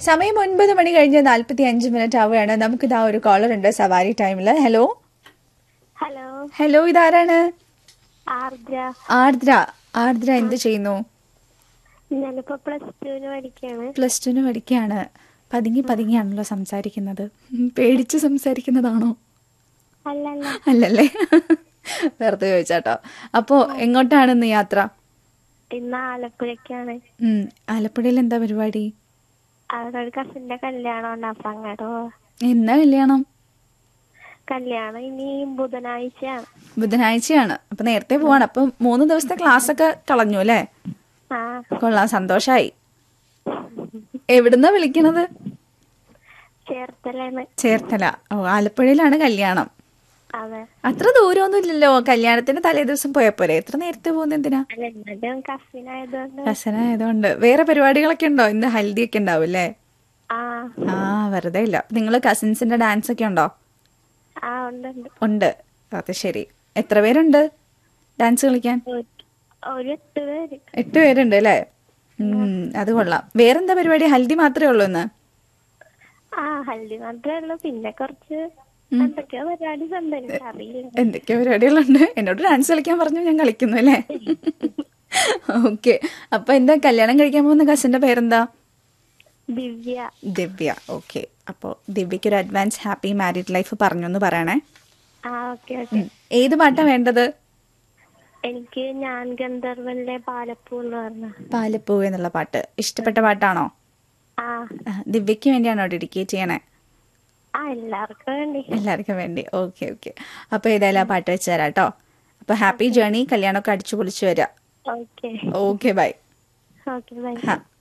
സമയം ഒൻപത് മണി കഴിഞ്ഞ് നാൽപ്പത്തി അഞ്ച് മിനിറ്റ് ആവുകയാണ് നമുക്കിതാ ഒരു കോളർ ഉണ്ട് സവാരി ടൈമിൽ ഹലോ ഹലോ ഹലോ ഇതാരാണ് ആർദ്ര ആർദ്ര ആർദ്ര എന്ത് ചെയ്യുന്നു ഞാനിപ്പോ പ്ലസ് ടുവിന് പഠിക്കാണ് പ്ലസ് ടുന് പഠിക്കുകയാണ് പതുങ്ങി പതുങ്ങിയാണല്ലോ സംസാരിക്കുന്നത് ഉം, പേടിച്ച് സംസാരിക്കുന്നതാണോ അല്ലല്ല അല്ലല്ലേ വെറുതെ ചോദിച്ചാട്ടോ അപ്പോ എങ്ങോട്ടാണ് ഇന്ന് യാത്ര ഇന്ന് ആലപ്പുഴക്കാണ് ഉം, ആലപ്പുഴയിൽ എന്താ പരിപാടി അവിടെ ഒരു കസിന്റെ കല്യാണം ഉണ്ട് അപ്പൊ അങ്ങോട്ട് പോവാ. എന്നാ കല്യാണം കല്യാണം ഇനി ബുധനാഴ്ചയാണ് ബുധനാഴ്ചയാണ് അപ്പൊ നേരത്തെ പോവാണ് അപ്പൊ മൂന്ന് ദിവസത്തെ ക്ലാസ് ഒക്കെ കളഞ്ഞു അല്ലേ ആ കൊള്ളാം സന്തോഷായി എവിടുന്നാ വിളിക്കണത് ചേർത്തലാണ് ചേർത്തല ഓ ആലപ്പുഴയിലാണ് കല്യാണം അതെ അത്ര ദൂരമൊന്നും ഇല്ലല്ലോ കല്യാണത്തിന് തലേ ദിവസം പോയപ്പോരെ എത്ര നേരത്തെ പോകുന്ന എന്തിനാ അല്ല എന്നിട്ടും കസിൻ ആയതുകൊണ്ട് കസനായതുകൊണ്ട് വേറെ പരിപാടികളൊക്കെ ഉണ്ടോ ഇന്ന് ഹൽദി ഒക്കെ ഉണ്ടാവും അല്ലേ ആ ആ വെറുതെ ഇല്ല നിങ്ങൾ കസിൻസിന്റെ ഡാൻസ് ഒക്കെ ഉണ്ടോ ആ ഉണ്ട് ഉണ്ട് ഉണ്ട് അത് ശരി എത്ര പേരുണ്ട് ഡാൻസ് കളിക്കാൻ ഒരു- ഒരു എട്ട് പേര് എട്ട് പേരുണ്ട് അല്ലേ ഉം, അത് കൊള്ളാം വേറെന്താ പരിപാടി ഹൽദി മാത്രമേ ഉള്ളൂ ഇന്ന് ആ ഹൽദി മാത്രമേ ഉള്ളൂ പിന്നെ കുറച്ച് എന്തൊക്കെയോ പരിപാടി ഉണ്ട് എനിക്ക് അറിയില്ല എന്തൊക്കെ പരിപാടികളുണ്ട് എന്നോട് ഡാൻസ് കളിക്കാൻ പറഞ്ഞു ഞാൻ കളിക്കുന്നു അല്ലേ ഓക്കെ അപ്പൊ എന്താ കല്യാണം കഴിക്കാൻ പോകുന്ന കസിന്റെ പേരെന്താ ദിവ്യ ദിവ്യ ഓക്കെ അപ്പോൾ ദിവ്യക്ക് ഒരു അഡ്വാൻസ് ഹാപ്പി മാരീഡ് ലൈഫ് പറഞ്ഞു എന്ന് പറയണേ ആ ഓക്കെ ഓക്കെ ഏത് പാട്ടാ വേണ്ടത് എനിക്ക് ഞാൻ ഗന്ധർവനിലെ പാലപ്പൂ എന്ന് പറഞ്ഞ പാലപ്പൂ എന്നുള്ള പാട്ട് ഇഷ്ടപ്പെട്ട പാട്ടാണോ ആ ആ, ദിവ്യക്ക് വേണ്ടിയാണോ ഡെഡിക്കേറ്റ് ചെയ്യണേ ആ എല്ലാവർക്കും വേണ്ടി എല്ലാവർക്കും വേണ്ടി ഓക്കെ ഓക്കെ അപ്പോൾ ഏതായാലും ആ പാട്ട് വെച്ച് തരാം കേട്ടോ അപ്പോൾ ഹാപ്പി ജേണി കല്യാണമൊക്കെ അടിച്ചു പൊളിച്ചു വരാം okay okay bye okay bye ഹാ